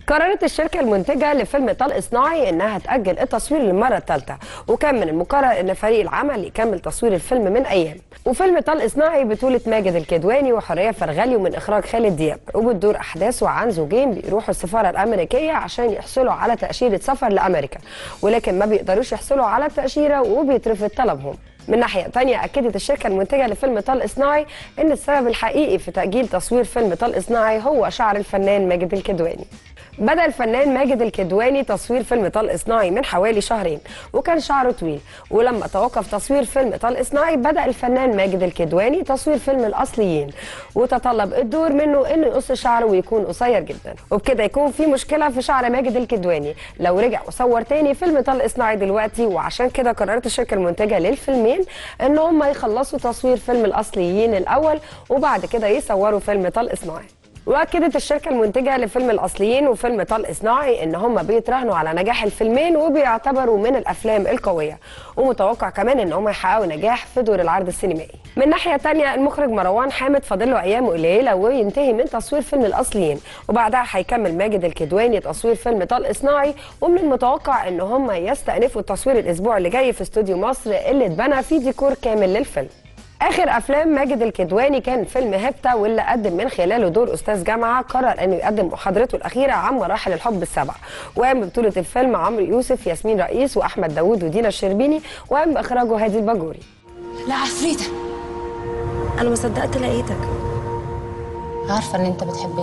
قررت الشركة المنتجة لفيلم طلق صناعي إنها تأجل التصوير للمرة الثالثة وكان من المقرر إن فريق العمل يكمل تصوير الفيلم من أيام وفيلم طلق صناعي بطولة ماجد الكدواني وحورية فرغلي ومن إخراج خالد دياب وبتدور أحداثه عن زوجين بيروحوا السفارة الأمريكية عشان يحصلوا على تأشيرة سفر لأمريكا ولكن ما بيقدروش يحصلوا على التأشيرة وبيترفض طلبهم من ناحية تانية أكدت الشركة المنتجة لفيلم طلق صناعي إن السبب الحقيقي في تأجيل تصوير فيلم طلق صناعي هو شعر الفنان ماجد الكدواني بدأ الفنان ماجد الكدواني تصوير فيلم طلق صناعي من حوالي شهرين وكان شعره طويل ولما توقف تصوير فيلم طلق صناعي بدأ الفنان ماجد الكدواني تصوير فيلم الأصليين وتطلب الدور منه إنه يقص شعره ويكون قصير جدا وبكده يكون في مشكلة في شعر ماجد الكدواني لو رجع وصور تاني فيلم طلق صناعي دلوقتي وعشان كده قررت الشركة المنتجة للفيلمين إن هم يخلصوا تصوير فيلم الأصليين الأول وبعد كده يصوروا فيلم طلق صناعي واكدت الشركه المنتجه لفيلم الاصليين وفيلم طلق صناعي ان هم بيتراهنوا على نجاح الفيلمين وبيعتبروا من الافلام القويه ومتوقع كمان ان هم يحققوا نجاح في دور العرض السينمائي من ناحيه تانية المخرج مروان حامد فاضل له ايام قليله وينتهي من تصوير فيلم الاصليين وبعدها هيكمل ماجد الكدواني تصوير فيلم طلق صناعي ومن المتوقع ان هم يستأنفوا التصوير الاسبوع اللي جاي في استوديو مصر اللي اتبنى فيه ديكور كامل للفيلم اخر افلام ماجد الكدواني كان فيلم هبته واللي قدم من خلاله دور استاذ جامعه قرر انه يقدم محاضرته الاخيره عن مراحل الحب السبع وقام ببطوله الفيلم عمرو يوسف ياسمين رئيس واحمد داوود ودينا الشربيني وقام باخراجه هادي الباجوري لا عفريتة انا ما صدقت لقيتك عارفة ان انت بتحبني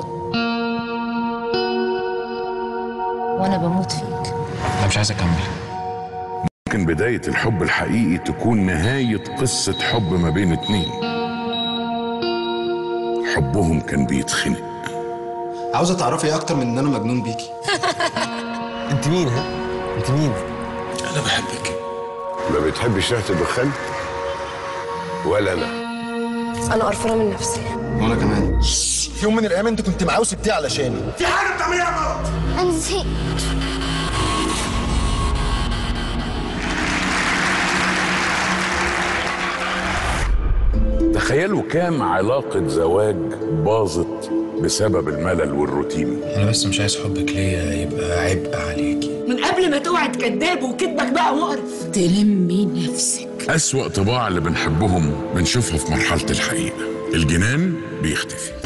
وانا بموت فيك انا مش عايز اكمل ممكن بداية الحب الحقيقي تكون نهاية قصة حب ما بين اتنين حبهم كان بيتخنق عاوزه تعرفي اكتر من ان انا مجنون بيكي انت مين ها؟ انت مين؟ أنا بحبك ما بتحبش ريحه الدخان ولا انا انا قرفانه من نفسي وانا كمان في يوم من الايام انت كنت معاه وسبتيه علشاني انا زهقت تخيلوا كام علاقة زواج باظت بسبب الملل والروتين انا بس مش عايز حبك ليا يبقى عبء عليكي من قبل ما توعد كذاب وكذبك بقى مقرف تلمي نفسك أسوأ طباع اللي بنحبهم بنشوفها في مرحلة الحقيقة الجنان بيختفي